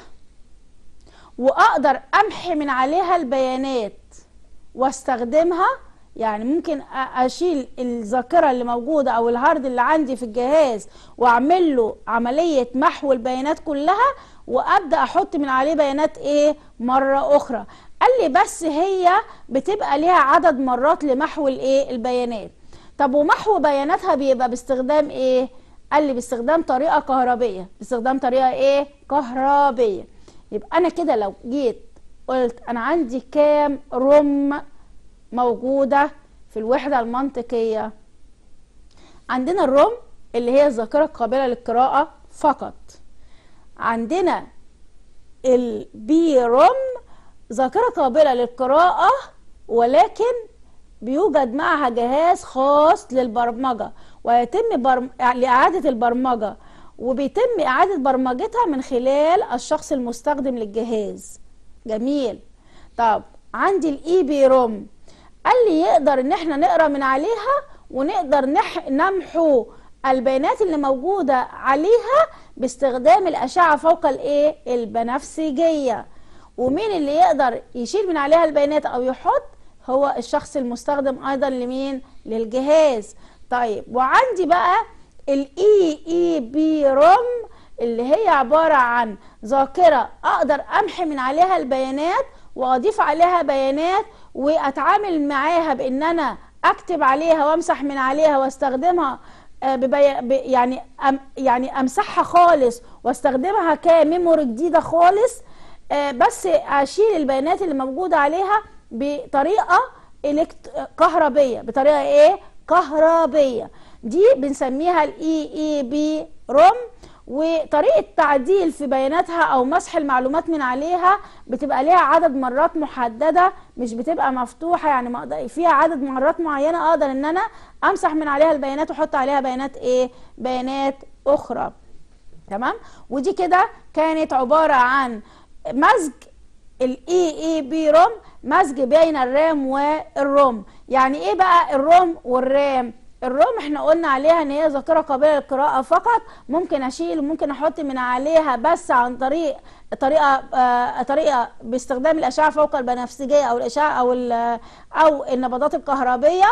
واقدر امحي من عليها البيانات واستخدمها يعني ممكن اشيل الذاكره اللي موجوده او الهارد اللي عندي في الجهاز واعمل له عمليه محو البيانات كلها وابدا احط من عليه بيانات ايه مره اخرى قال لي بس هي بتبقى ليها عدد مرات لمحو الايه البيانات طب ومحو بياناتها بيبقى باستخدام ايه قال لي باستخدام طريقه كهربيه باستخدام طريقه ايه كهربيه يبقى انا كده لو جيت قلت انا عندي كام روم موجودة في الوحدة المنطقية عندنا الروم اللي هي الذاكرة القابلة للقراءة فقط عندنا البي روم ذاكرة قابلة للقراءة ولكن بيوجد معها جهاز خاص للبرمجة ويتم برم... لإعادة البرمجة وبيتم إعادة برمجتها من خلال الشخص المستخدم للجهاز جميل طب عندي الاي بي روم قال لي يقدر ان احنا نقرا من عليها ونقدر نح... نمحو البيانات اللي موجودة عليها باستخدام الأشعة فوق الإيه؟ البنفسجية ومين اللي يقدر يشيل من عليها البيانات أو يحط هو الشخص المستخدم أيضا لمين؟ للجهاز طيب وعندي بقى الاي اي بي روم اللي هي عبارة عن ذاكرة أقدر أمحي من عليها البيانات وأضيف عليها بيانات واتعامل معاها بان انا اكتب عليها وامسح من عليها واستخدمها ببي... يعني أم... يعني امسحها خالص واستخدمها كميموري جديده خالص بس اشيل البيانات اللي موجوده عليها بطريقه إلكت... كهربيه بطريقه ايه كهربيه دي بنسميها الاي اي بي روم وطريقة تعديل في بياناتها أو مسح المعلومات من عليها بتبقى ليها عدد مرات محددة مش بتبقى مفتوحة يعني فيها عدد مرات معينة أقدر إن أنا أمسح من عليها البيانات وأحط عليها بيانات إيه؟ بيانات أخرى تمام؟ ودي كده كانت عبارة عن مزج الاي اي بي روم مزج بين الرام والروم يعني ايه بقى الروم والرام الروم احنا قلنا عليها ان هي ذاكره قابله للقراءه فقط ممكن اشيل وممكن احط من عليها بس عن طريق طريقه آه طريقه باستخدام الاشعه فوق البنفسجيه او الاشعه او او النبضات الكهربيه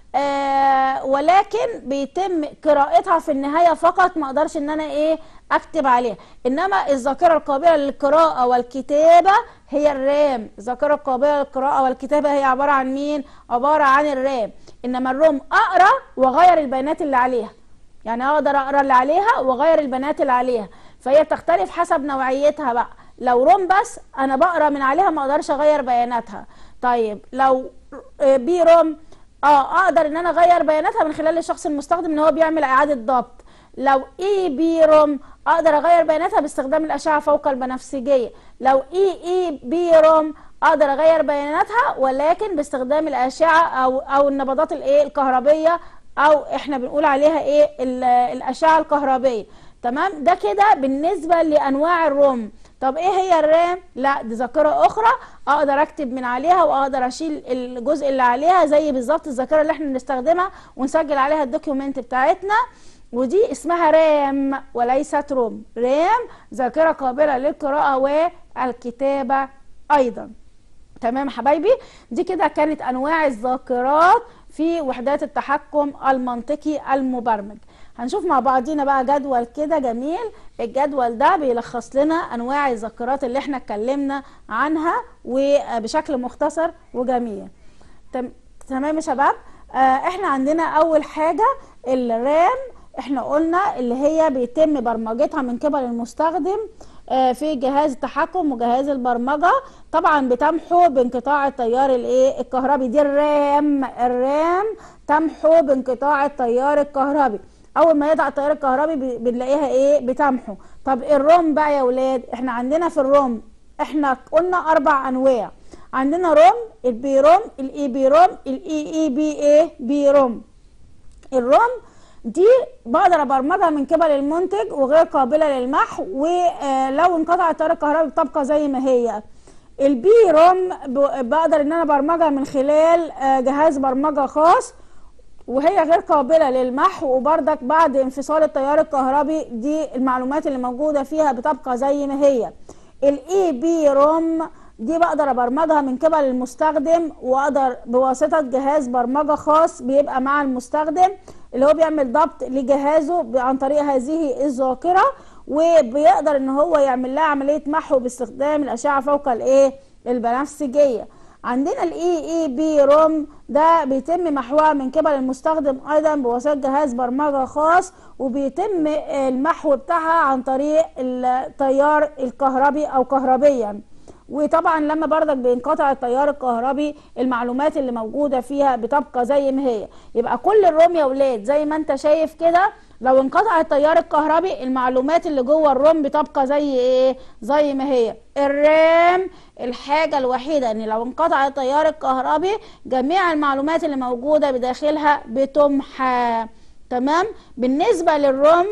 آه ولكن بيتم قراءتها في النهايه فقط ما اقدرش ان انا ايه اكتب عليها انما الذاكره القابله للقراءه والكتابه هي الرام الذاكره القابله للقراءه والكتابه هي عباره عن مين عباره عن الرام انما الروم اقرا واغير البيانات اللي عليها يعني اقدر اقرا اللي عليها واغير البيانات اللي عليها فهي بتختلف حسب نوعيتها بقى لو روم بس انا بقرا من عليها ما اقدرش اغير بياناتها طيب لو بي روم اه اقدر ان انا اغير بياناتها من خلال الشخص المستخدم ان هو بيعمل اعاده ضبط لو اي بي روم اقدر اغير بياناتها باستخدام الاشعه فوق البنفسجيه لو اي اي بي روم اقدر اغير بياناتها ولكن باستخدام الاشعه او او النبضات الايه الكهربيه او احنا بنقول عليها ايه الاشعه الكهربيه تمام ده كده بالنسبه لانواع الروم طب ايه هي الرام لا دي ذاكره اخرى اقدر اكتب من عليها واقدر اشيل الجزء اللي عليها زي بالظبط الذاكره اللي احنا بنستخدمها ونسجل عليها الدوكيومنت بتاعتنا ودي اسمها رام وليست روم رام ذاكره قابله للقراءه والكتابه ايضا تمام حبايبي دي كده كانت انواع الذاكرات في وحدات التحكم المنطقي المبرمج هنشوف مع بعضينا بقى جدول كده جميل الجدول ده بيلخص لنا انواع الذاكرات اللي احنا اتكلمنا عنها وبشكل مختصر وجميل تمام يا شباب آه احنا عندنا اول حاجة الرام احنا قلنا اللي هي بيتم برمجتها من قبل المستخدم آه في جهاز التحكم وجهاز البرمجه طبعا بتمحو بانقطاع التيار الايه الكهربي دي الرام الرام تمحو بانقطاع التيار الكهربي اول ما يضع التيار الكهربي بنلاقيها ايه بتمحو طب الروم بقى يا ولاد احنا عندنا في الروم احنا قلنا اربع انواع عندنا روم البي روم الاي بي روم الاي اي بي اي بي روم الروم دي بقدر ابرمجها من قبل المنتج وغير قابله للمحو ولو انقطع التيار الكهربي بتبقى زي ما هي البي روم بقدر ان انا ابرمجها من خلال جهاز برمجه خاص وهي غير قابله للمحو وبردك بعد انفصال التيار الكهربي دي المعلومات اللي موجوده فيها بتبقى زي ما هي الاي بي روم دي بقدر ابرمجها من قبل المستخدم واقدر بواسطه جهاز برمجه خاص بيبقى مع المستخدم اللي هو بيعمل ضبط لجهازه عن طريق هذه الذاكره وبيقدر ان هو يعمل لها عمليه محو باستخدام الاشعه فوق الايه البنفسجيه عندنا الاي اي بي روم ده بيتم محوها من قبل المستخدم ايضا بواسطه جهاز برمجه خاص وبيتم المحو بتاعها عن طريق التيار الكهربي او كهربيا وطبعا لما بردك بينقطع التيار الكهربي المعلومات اللي موجوده فيها بتبقى زي ما هي يبقى كل الروم يا ولاد زي ما انت شايف كده لو انقطع التيار الكهربي المعلومات اللي جوه الروم بتبقى زي ايه زي ما هي الرام الحاجه الوحيده ان لو انقطع التيار الكهربي جميع المعلومات اللي موجوده بداخلها بتمحى تمام بالنسبه للروم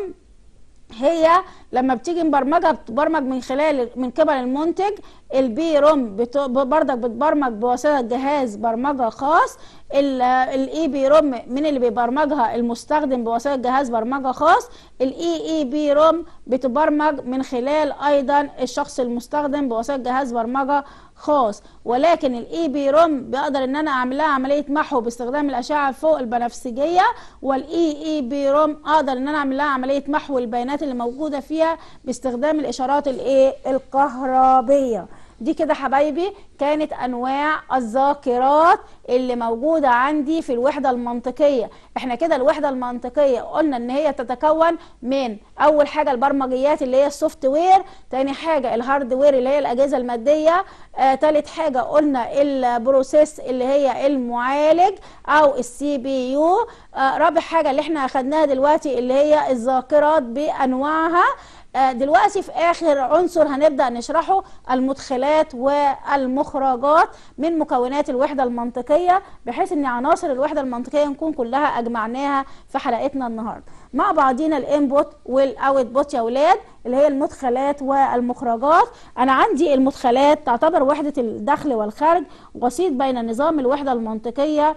هي لما بتيجي مبرمجه بتبرمج من خلال من قبل المنتج البي روم بردك بتبرمج بواسطه جهاز برمجه خاص الاي بي روم من اللي بيبرمجها المستخدم بواسطه جهاز برمجه خاص الاي اي بي روم بتبرمج من خلال ايضا الشخص المستخدم بواسطه جهاز برمجه خاص ولكن الاي بي روم بقدر ان انا اعمل لها عمليه محو باستخدام الاشعه فوق البنفسجيه والاي اي بي روم اقدر ان انا اعمل لها عمليه محو البيانات اللي موجوده فيها باستخدام الاشارات الايه الكهربيه دي كده حبايبي كانت انواع الذاكرات اللي موجوده عندي في الوحده المنطقيه احنا كده الوحده المنطقيه قلنا ان هي تتكون من اول حاجه البرمجيات اللي هي السوفت وير تاني حاجه الهاردوير اللي هي الاجهزه الماديه آه تالت حاجه قلنا البروسيس اللي هي المعالج او السي بي يو آه رابع حاجه اللي احنا اخدناها دلوقتي اللي هي الذاكرات بانواعها دلوقتي في اخر عنصر هنبدا نشرحه المدخلات والمخرجات من مكونات الوحده المنطقيه بحيث ان عناصر الوحده المنطقيه نكون كلها اجمعناها في حلقتنا النهارده مع بعضينا الانبوت والاوتبوت يا اولاد اللي هي المدخلات والمخرجات انا عندي المدخلات تعتبر وحده الدخل والخرج وسيط بين نظام الوحده المنطقيه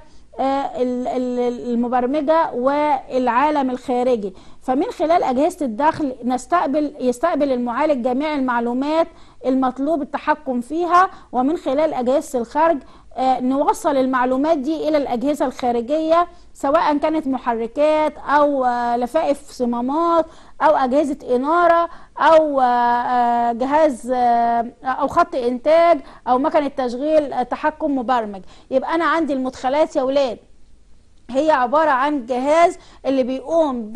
المبرمجه والعالم الخارجي فمن خلال اجهزه الدخل نستقبل يستقبل المعالج جميع المعلومات المطلوب التحكم فيها ومن خلال اجهزه الخرج نوصل المعلومات دي الى الاجهزه الخارجيه سواء كانت محركات او لفائف صمامات او اجهزه اناره او جهاز او خط انتاج او مكنه تشغيل تحكم مبرمج يبقى انا عندي المدخلات يا ولاد هي عبارة عن جهاز اللي بيقوم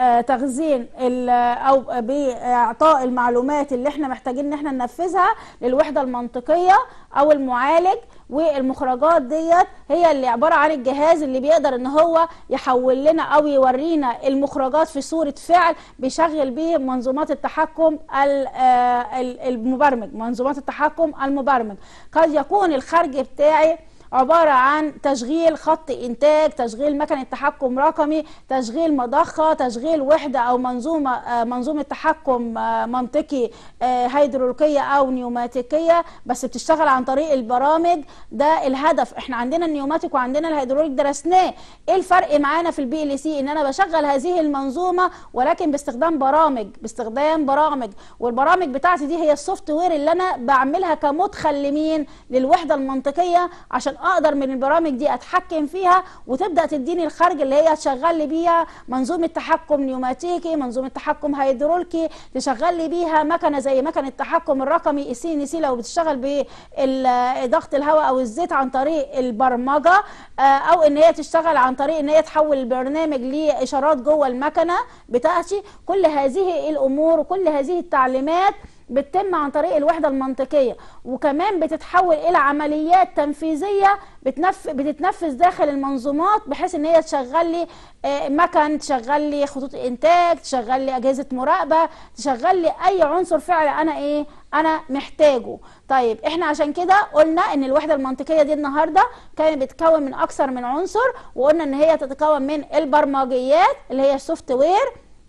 بتخزين ال- او باعطاء المعلومات اللي احنا محتاجين ان احنا ننفذها للوحدة المنطقية او المعالج والمخرجات ديت هي اللي عبارة عن الجهاز اللي بيقدر ان هو يحول لنا او يورينا المخرجات في صورة فعل بيشغل بيه منظومات التحكم ال- آه ال- المبرمج منظومات التحكم المبرمج قد يكون الخرج بتاعي عبارة عن تشغيل خط إنتاج تشغيل مكنة تحكم رقمي تشغيل مضخة تشغيل وحدة أو منظومة آه، منظومة تحكم آه، منطقي آه، هيدروليكية أو نيوماتيكية بس بتشتغل عن طريق البرامج ده الهدف احنا عندنا النيوماتيك وعندنا الهيدروليك درسناه ايه الفرق معانا في البي ال سي ان انا بشغل هذه المنظومة ولكن باستخدام برامج باستخدام برامج والبرامج بتاعتي دي هي السوفت وير اللي انا بعملها كمدخل لمين للوحدة المنطقية عشان اقدر من البرامج دي اتحكم فيها وتبدا تديني الخرج اللي هي تشغل لي بيها منظومه تحكم نيوماتيكي منظومه تحكم هيدروليكي تشغل لي بيها مكنه زي مكنه التحكم الرقمي السي ان سي لو بتشتغل بضغط الهواء او الزيت عن طريق البرمجه آه، او ان هي تشتغل عن طريق ان هي تحول البرنامج لاشارات جوه المكنه بتاعتي كل هذه الامور وكل هذه التعليمات بتتم عن طريق الوحدة المنطقية وكمان بتتحول إلى عمليات تنفيذية بتنف... بتتنفذ داخل المنظومات بحيث إن هي تشغل لي آه، مكن تشغل لي خطوط إنتاج تشغل لي أجهزة مراقبة تشغل لي أي عنصر فعلي أنا إيه أنا محتاجه طيب إحنا عشان كده قلنا إن الوحدة المنطقية دي النهاردة كانت بتتكون من أكثر من عنصر وقلنا إن هي تتكون من البرمجيات اللي هي السوفت وير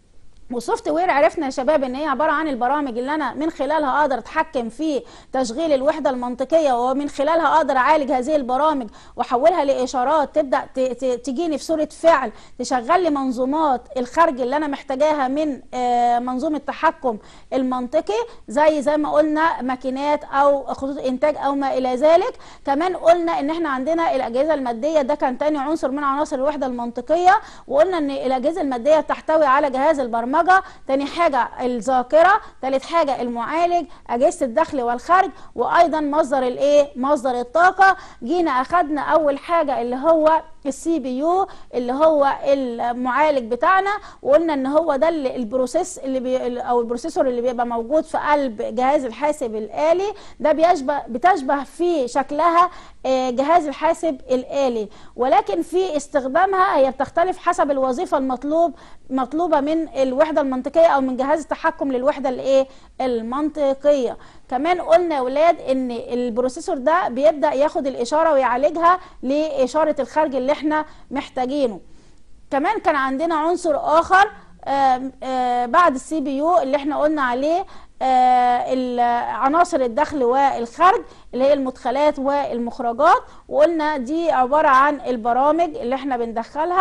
والسوفت وير عرفنا يا شباب ان هي عباره عن البرامج اللي انا من خلالها اقدر اتحكم في تشغيل الوحده المنطقيه ومن خلالها اقدر اعالج هذه البرامج واحولها لاشارات تبدا ت- ت- تجيني في صوره فعل تشغل لي منظومات الخرج اللي انا محتاجاها من آه، منظومه تحكم المنطقي زي زي ما قلنا ماكينات او خطوط انتاج او ما الى ذلك كمان قلنا ان احنا عندنا الاجهزه الماديه ده كان تاني عنصر من عناصر الوحده المنطقيه وقلنا ان الاجهزه الماديه بتحتوي على جهاز البرمجه تاني حاجه الذاكره تالت حاجه المعالج اجهزه الدخل والخرج وايضا مصدر الايه مصدر الطاقه جينا اخدنا اول حاجه اللي هو السي بي يو اللي هو المعالج بتاعنا وقلنا ان هو ده اللي البروسيس اللي بي او البروسيسور اللي بيبقى موجود في قلب جهاز الحاسب الآلي ده بيشبه بتشبه في شكلها آه، جهاز الحاسب الآلي ولكن في استخدامها هي بتختلف حسب الوظيفة المطلوب مطلوبة من الوحدة المنطقية او من جهاز التحكم للوحدة الايه المنطقية كمان قلنا يا ولاد ان البروسيسور ده بيبدأ ياخد الاشارة ويعالجها لاشارة الخارج اللي احنا محتاجينه كمان كان عندنا عنصر اخر آم، آه، بعد السي بي يو اللي احنا قلنا عليه آه، ال- عناصر الدخل والخرج اللي هي المدخلات والمخرجات وقلنا دي عبارة عن البرامج اللي احنا بندخلها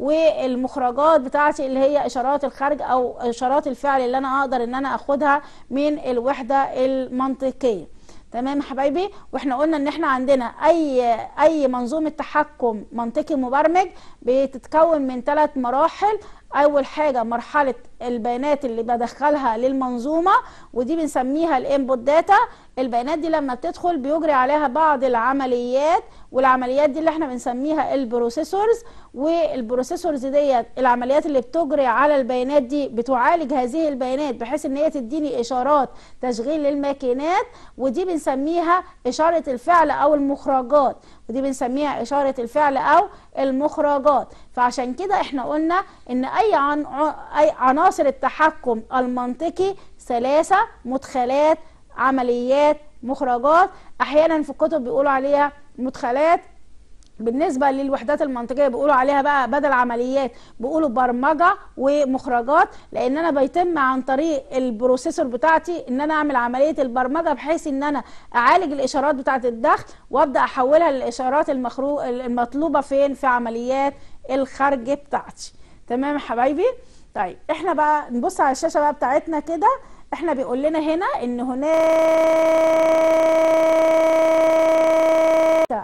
والمخرجات بتاعتي اللي هي اشارات الخرج او اشارات الفعل اللي انا اقدر ان انا اخدها من الوحدة المنطقية تمام يا حبايبي واحنا قلنا ان احنا عندنا اي اي منظومه تحكم منطقي مبرمج بتتكون من ثلاث مراحل اول حاجه مرحله البيانات اللي بدخلها للمنظومه ودي بنسميها الانبوت داتا البيانات دي لما بتدخل بيجري عليها بعض العمليات والعمليات دي اللي احنا بنسميها البروسيسورز والبروسيسورز ديت العمليات اللي بتجري على البيانات دي بتعالج هذه البيانات بحيث ان هي تديني اشارات تشغيل للماكينات ودي بنسميها اشاره الفعل او المخرجات ودي بنسميها اشاره الفعل او المخرجات فعشان كده احنا قلنا ان اي عن اي عناصر التحكم المنطقي سلاسه مدخلات عمليات مخرجات احيانا في الكتب بيقولوا عليها مدخلات بالنسبة للوحدات المنطقية بيقولوا عليها بقى بدل عمليات بيقولوا برمجة ومخرجات لان انا بيتم عن طريق البروسيسور بتاعتي ان انا اعمل عملية البرمجة بحيث ان انا اعالج الاشارات بتاعت الدخل وابدأ احولها للاشارات المخرو... المطلوبة فين في عمليات الخرج بتاعتي تمام يا حبايبي طيب احنا بقى نبص على الشاشة بقى بتاعتنا كده احنا بيقول لنا هنا ان هناك علاقة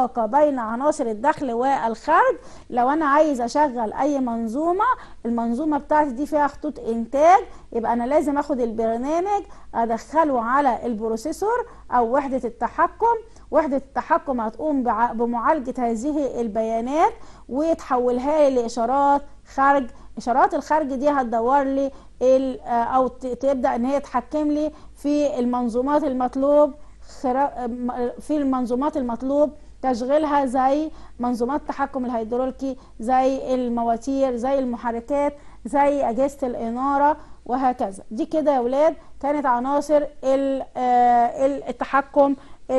الطاقة بين عناصر الدخل والخرج لو انا عايز اشغل اي منظومة المنظومة بتاعتي دي فيها خطوط انتاج يبقى انا لازم اخد البرنامج ادخله على البروسيسور او وحدة التحكم وحدة التحكم هتقوم بمعالجة هذه البيانات وتحولها لي لإشارات خرج إشارات الخرج دي هتدور لي أو تبدأ إن هي تحكم لي في المنظومات المطلوب في المنظومات المطلوب تشغيلها زي منظومات التحكم الهيدروليكي زي المواتير زي المحركات زي أجهزة الإنارة وهكذا دي كده يا ولاد كانت عناصر التحكم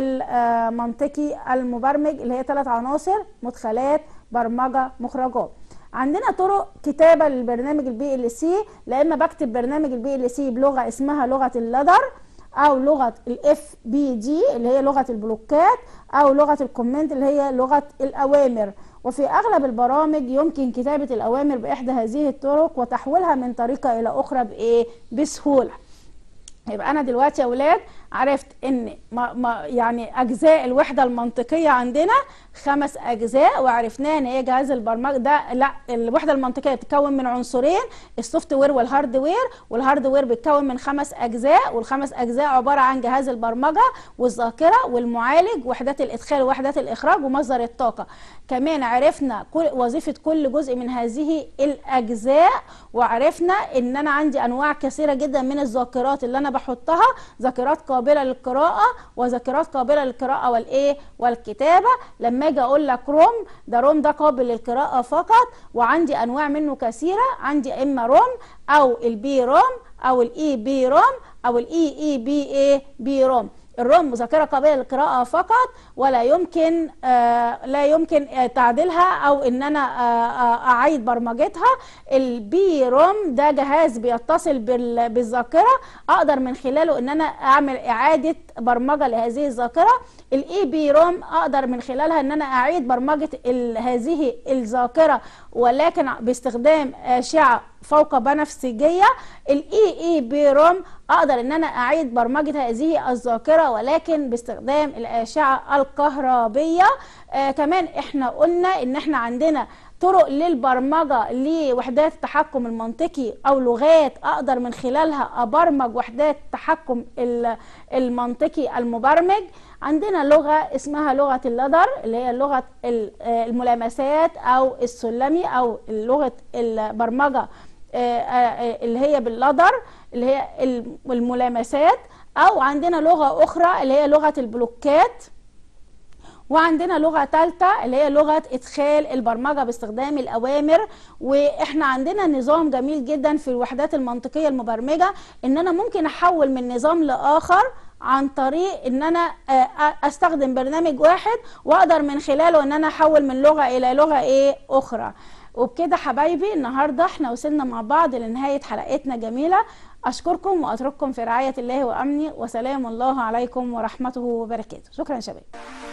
المنطقي المبرمج اللي هي ثلاث عناصر مدخلات برمجه مخرجات عندنا طرق كتابه للبرنامج البي ال سي لا اما بكتب برنامج البي ال سي بلغه اسمها لغه اللدر او لغه الاف بي دي اللي هي لغه البلوكات او لغه الكومنت اللي هي لغه الاوامر وفي اغلب البرامج يمكن كتابه الاوامر باحدى هذه الطرق وتحويلها من طريقه الى اخرى بايه بسهوله يبقى انا دلوقتي يا اولاد عرفت ان ما ما يعني اجزاء الوحده المنطقيه عندنا خمس اجزاء وعرفناها ان هي جهاز البرمجه ده لا الوحده المنطقيه بتتكون من عنصرين السوفت وير والهارد وير والهارد وير بيتكون من خمس اجزاء والخمس اجزاء عباره عن جهاز البرمجه والذاكره والمعالج وحدات الادخال ووحدات الاخراج ومصدر الطاقه كمان عرفنا كل وظيفه كل جزء من هذه الاجزاء وعرفنا ان انا عندي انواع كثيره جدا من الذاكرات اللي انا بحطها ذاكرات قابله للقراءه وذاكرات قابله للقراءه والايه والكتابه لما اجي اقول لك روم ده روم ده قابل للقراءه فقط وعندي انواع منه كثيره عندي اما روم او البي روم او الاي بي روم او الاي اي بي اي بي روم الروم مذكره قابله للقراءه فقط ولا يمكن آه لا يمكن آه تعديلها او ان انا آه آه اعيد برمجتها البي روم ده جهاز بيتصل بالذاكره اقدر من خلاله ان انا اعمل اعاده برمجه لهذه الذاكره الاي بي روم اقدر من خلالها ان انا اعيد برمجه هذه الذاكره ولكن باستخدام اشعه فوق بنفسجيه الاي اي بي روم اقدر ان انا اعيد برمجه هذه الذاكره ولكن باستخدام الاشعه الكهربيه آه كمان احنا قلنا ان احنا عندنا طرق للبرمجة لوحدات التحكم المنطقي أو لغات أقدر من خلالها أبرمج وحدات التحكم المنطقي المبرمج عندنا لغة اسمها لغة اللدر اللي هي لغة الملامسات أو السلمي أو لغة البرمجة اللي هي باللدر اللي هي الملامسات أو عندنا لغة أخرى اللي هي لغة البلوكات وعندنا لغه ثالثه اللي هي لغه ادخال البرمجه باستخدام الاوامر واحنا عندنا نظام جميل جدا في الوحدات المنطقيه المبرمجه ان انا ممكن احول من نظام لاخر عن طريق ان انا استخدم برنامج واحد واقدر من خلاله ان انا احول من لغه الى لغه ايه اخرى وبكده حبايبي النهارده احنا وصلنا مع بعض لنهايه حلقتنا جميله اشكركم واترككم في رعايه الله وامنه وسلام الله عليكم ورحمته وبركاته شكرا يا شباب